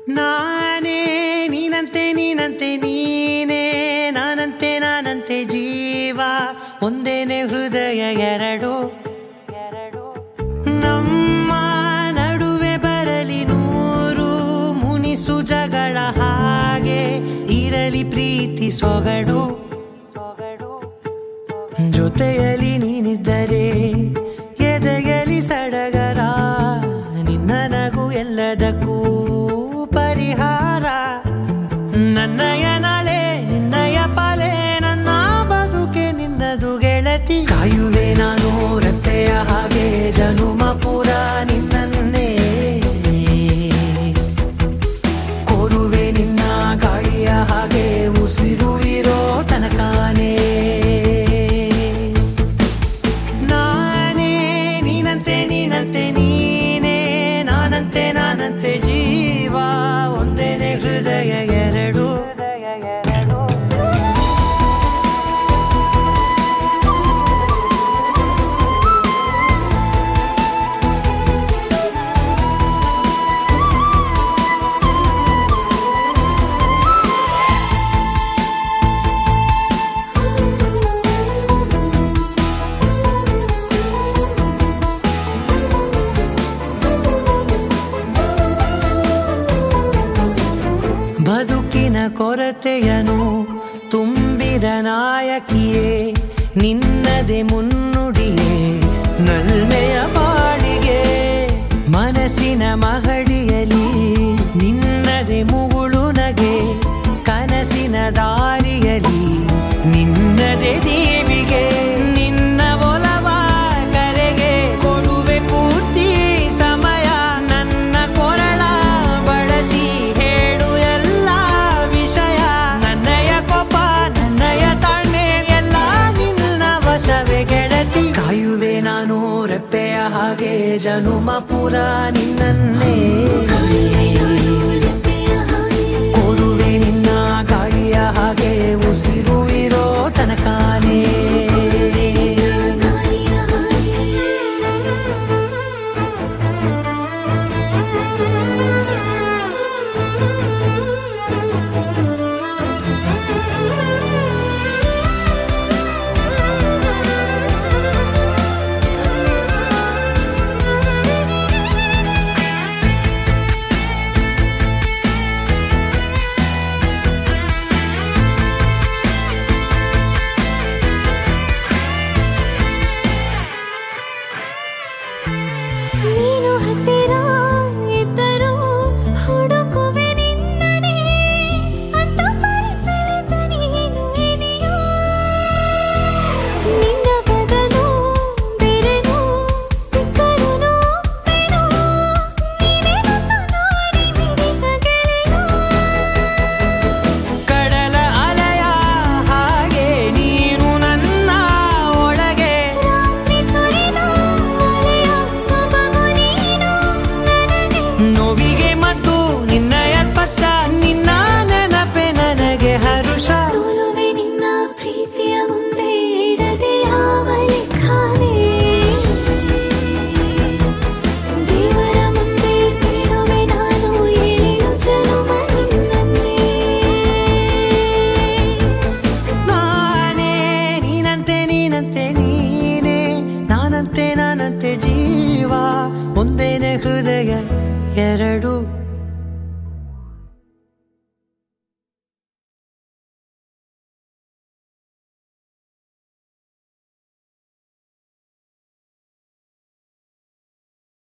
ನಾನೇ ನೀನಂತೆ ನೀನಂತೆ ನೀನೇ ನಾನಂತೆ ನಾನಂತೆ ಜೀವ ಒಂದೇನೆ ಹೃದಯ ಎರಡು ನಮ್ಮ ನಡುವೆ ಬರಲಿ ನೂರು ಮುನಿಸು ಜಗಳ ಹಾಗೆ ಇರಲಿ ಪ್ರೀತಿ ಸೊಗಡು ಜೊತೆಯಲ್ಲಿ ನೀನಿದ್ದರೆ ಎದೆಯಲಿ ಸಡಗರ ನಿನ್ನ ನಗು ಎಲ್ಲದಕ್ಕೂ ಪರಿಹಾರ ನನ್ನಯ ನಾಳೆ ನಿನ್ನಯ ಪಾಲೆ ನನ್ನ ಬದುಕೆ ನಿನ್ನದು ಗೆಳತಿ ಕಾಯುವೆ ನಾನು ರತ್ತೆಯ ಹಾಗೆ ಜನುಮ ಪೂರ ನಿನ್ನನ್ನೇ ಕೋರುವೆ ನಿನ್ನ ಗಾಳಿಯ ಹಾಗೆ ಉಸಿರು ಇರೋ ತನಕಾನೇ ನಾನೇ ನೀನಂತೆ ನೀನಂತೆ ನೀನೇ ನಾನಂತೆ ನಾನಂತೆ ಜೀವ ಒಂದೇನೆ ಹೃದಯ ಎರಡು ಬದುಕಿನ ಕೊರತೆಯನು ತುಂಬಿದ ನಾಯಕಿಯೇ ನಿನ್ನದೆ ಮುನ್ನುಡಿಯೇ ನಲ್ಮೆಯ ಬಾಳಿಗೆ ಮನಸ್ಸಿನ ಮಹಡಿಯಲಿ ನಿನ್ನದೆ ಮುಗುಳು ನಗೆ ಕನಸಿನ ದಾರಿಯಲಿ ನಿನ್ನದೆ ದೇವಿಗೆ ನಿನ್ನ ಒಲವ ಕರೆಗೆ ಕೊಡುವೆ ಪೂರ್ತಿ ಸಮಯ ನನ್ನ ಕೊರಳ ಬಳಸಿ ಹೇಳು ಎಲ್ಲ ವಿಷಯ ನನ್ನಯ ಕೋಪ ನನ್ನಯ ತಾಳ್ಮೆ ಎಲ್ಲ ನಿನ್ನ ವಶವೇ ಗೆಳತಿ ಕಾಯುವೆ ನಾನು ರೆಪ್ಪೆಯ ಹಾಗೆ ಜನುಮ ಪುರ ನಿನ್ನನ್ನೇ ಕೋರುವೆ ನಿನ್ನ ಗಾಳಿಯ ಹಾಗೆ ಉಸಿರು ಇರೋ ತನಕಾನೇ ನೀನು ಹತ್ತಿರ ಇದ್ದರೂ ಹುಡುಕುವೆ ನಿನ್ನನೇ ಅಂತ ಪರಿಸಳಿತ ನೀನು ಇದೆಯೋ ನಿನ್ನ ಬದಲು ಬೇರೆನೋ ಸಿಕ್ಕರೂ ಒಪ್ಪೆನೋ ನೀನೇ ನನ್ನ ನಾಡಿ ಮಿಡಿತ ಗೆಳೆಯೋ ಕಡಲ ಅಲೆಯ ಹಾಗೆ ನೀನು ನನ್ನ ಒಳಗೆ ರಾತ್ರಿ ಸುರಿದ ಮಳೆಯ ಸೊಬಗು ನೀನು ನನಗೆ ನೋವಿಗೆ ಮತ್ತು ನಿನ್ನಯ ಸ್ಪರ್ಶ ನಿನ್ನ ನೆನಪೆ ನನಗೆ ಹರುಷ ಸೋಲುವೆ ನಿನ್ನ ಪ್ರೀತಿಯ ಮುಂದೆ ಇಡದೆ ಯಾವ ಲೆಕ್ಕನೇ ದೇವರ ಮುಂದೆ ಬಿಡುವೆ ನಾನು ಏಳು ಜನುಮ ನಿನ್ನನ್ನೇ ನಾನೇ ನೀನಂತೆ ನೀನಂತೆ ನೀನೇ ನಾನಂತೆ ನಾನಂತೆ ಜೀವ ಒಂದೇನೆ ಹೃದಯ ಎರಡು